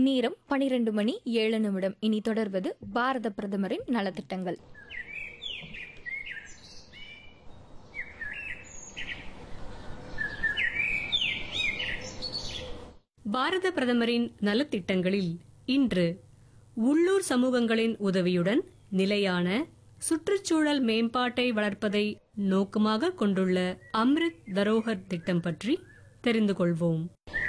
நேரம் பனிரெண்டு மணி ஏழு நிமிடம் இனி தொடர்வது பாரத பிரதமரின் நலத்திட்டங்கள் பாரத பிரதமரின் நலத்திட்டங்களில் இன்று உள்ளூர் சமூகங்களின் உதவியுடன் நிலையான சுற்றுச்சூழல் மேம்பாட்டை வளர்ப்பதை நோக்கமாக கொண்டுள்ள அம்ரித் தரோகர் திட்டம் பற்றி தெரிந்து கொள்வோம்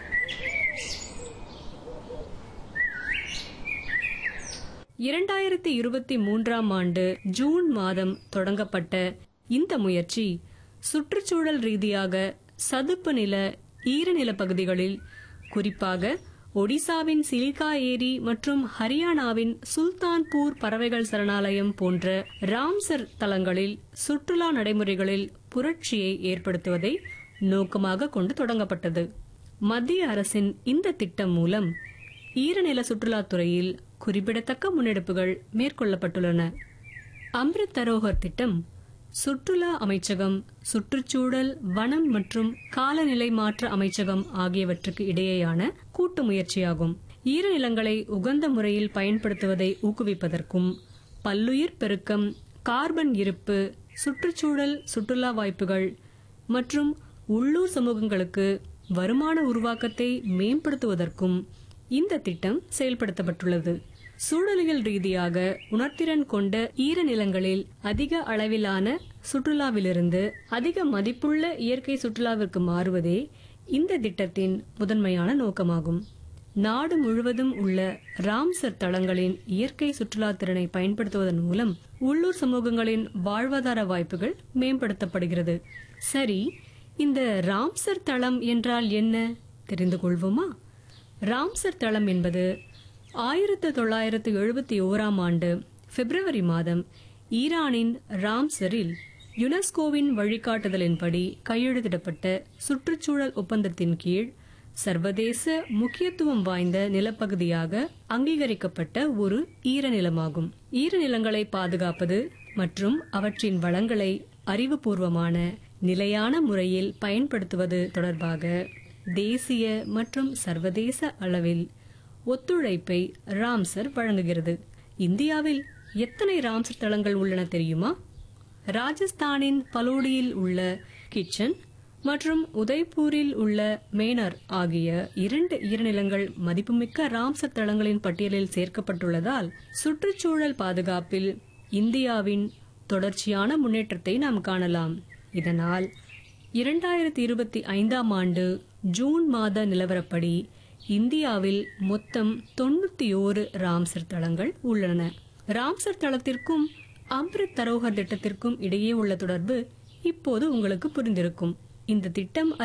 இரண்டாயிரத்தி இருபத்தி மூன்றாம் ஆண்டு ஜூன் மாதம் தொடங்கப்பட்ட இந்த முயற்சி சுற்றுச்சூழல் ரீதியாக சதுப்பு நில ஈரநில பகுதிகளில் குறிப்பாக ஒடிசாவின் சிலிகா ஏரி மற்றும் ஹரியானாவின் சுல்தான்பூர் பறவைகள் சரணாலயம் போன்ற ராம்சர் தலங்களில் சுற்றுலா நடைமுறைகளில் புரட்சியை ஏற்படுத்துவதை நோக்கமாக கொண்டு தொடங்கப்பட்டது மத்திய அரசின் இந்த திட்டம் மூலம் ஈரநில சுற்றுலாத்துறையில் குறிப்பிடத்தக்க முன்னெடுப்புகள் மேற்கொள்ளப்பட்டுள்ளன அம்ரித் தரோகர் திட்டம் சுற்றுலா அமைச்சகம் சுற்றுச்சூழல் வனம் மற்றும் காலநிலை மாற்ற அமைச்சகம் ஆகியவற்றுக்கு இடையேயான கூட்டு முயற்சியாகும் ஈரநிலங்களை உகந்த முறையில் பயன்படுத்துவதை ஊக்குவிப்பதற்கும் பல்லுயிர் பெருக்கம் கார்பன் இருப்பு சுற்றுச்சூழல் சுற்றுலா வாய்ப்புகள் மற்றும் உள்ளூர் சமூகங்களுக்கு வருமான உருவாக்கத்தை மேம்படுத்துவதற்கும் இந்த திட்டம் செயல்படுத்தப்பட்டுள்ளது சூழலியல் ரீதியாக உணர்திறன் கொண்ட ஈரநிலங்களில் அதிக அளவிலான சுற்றுலாவிலிருந்து அதிக மதிப்புள்ள இயற்கை சுற்றுலாவிற்கு மாறுவதே இந்த திட்டத்தின் முதன்மையான நோக்கமாகும் நாடு முழுவதும் உள்ள ராம்சர் தளங்களின் இயற்கை சுற்றுலா திறனை பயன்படுத்துவதன் மூலம் உள்ளூர் சமூகங்களின் வாழ்வாதார வாய்ப்புகள் மேம்படுத்தப்படுகிறது சரி இந்த ராம்சர் தளம் என்றால் என்ன தெரிந்து கொள்வோமா ராம்சர் தளம் என்பது ஆயிரத்து தொள்ளாயிரத்து எழுபத்தி ஓராம் ஆண்டு பிப்ரவரி மாதம் ஈரானின் ராம்சரில் யுனெஸ்கோவின் வழிகாட்டுதலின்படி கையெழுத்திடப்பட்ட சுற்றுச்சூழல் ஒப்பந்தத்தின் கீழ் சர்வதேச முக்கியத்துவம் வாய்ந்த நிலப்பகுதியாக அங்கீகரிக்கப்பட்ட ஒரு ஈரநிலமாகும் ஈரநிலங்களை பாதுகாப்பது மற்றும் அவற்றின் வளங்களை அறிவுபூர்வமான நிலையான முறையில் பயன்படுத்துவது தொடர்பாக தேசிய மற்றும் சர்வதேச அளவில் ஒத்துழைப்பை ராம்சர் வழங்குகிறது இந்தியாவில் எத்தனை ராம்சர் தளங்கள் உள்ளன தெரியுமா ராஜஸ்தானின் பலோடியில் உள்ள கிச்சன் மற்றும் உதய்பூரில் உள்ள மேனர் ஆகிய இரண்டு ஈரநிலங்கள் மதிப்புமிக்க ராம்சர் தளங்களின் பட்டியலில் சேர்க்கப்பட்டுள்ளதால் சுற்றுச்சூழல் பாதுகாப்பில் இந்தியாவின் தொடர்ச்சியான முன்னேற்றத்தை நாம் காணலாம் இதனால் இரண்டாயிரத்தி இருபத்தி ஐந்தாம் ஆண்டு ஜூன் மாத நிலவரப்படி இந்தியாவில் மொத்தம் தொண்ணூத்தி ஓரு ராம்சர் தளங்கள் உள்ளன ராம்சர் தளத்திற்கும் அம்ரித் தரோகர் திட்டத்திற்கும் இடையே உள்ள தொடர்பு இப்போது உங்களுக்கு புரிந்திருக்கும் இந்த திட்டம்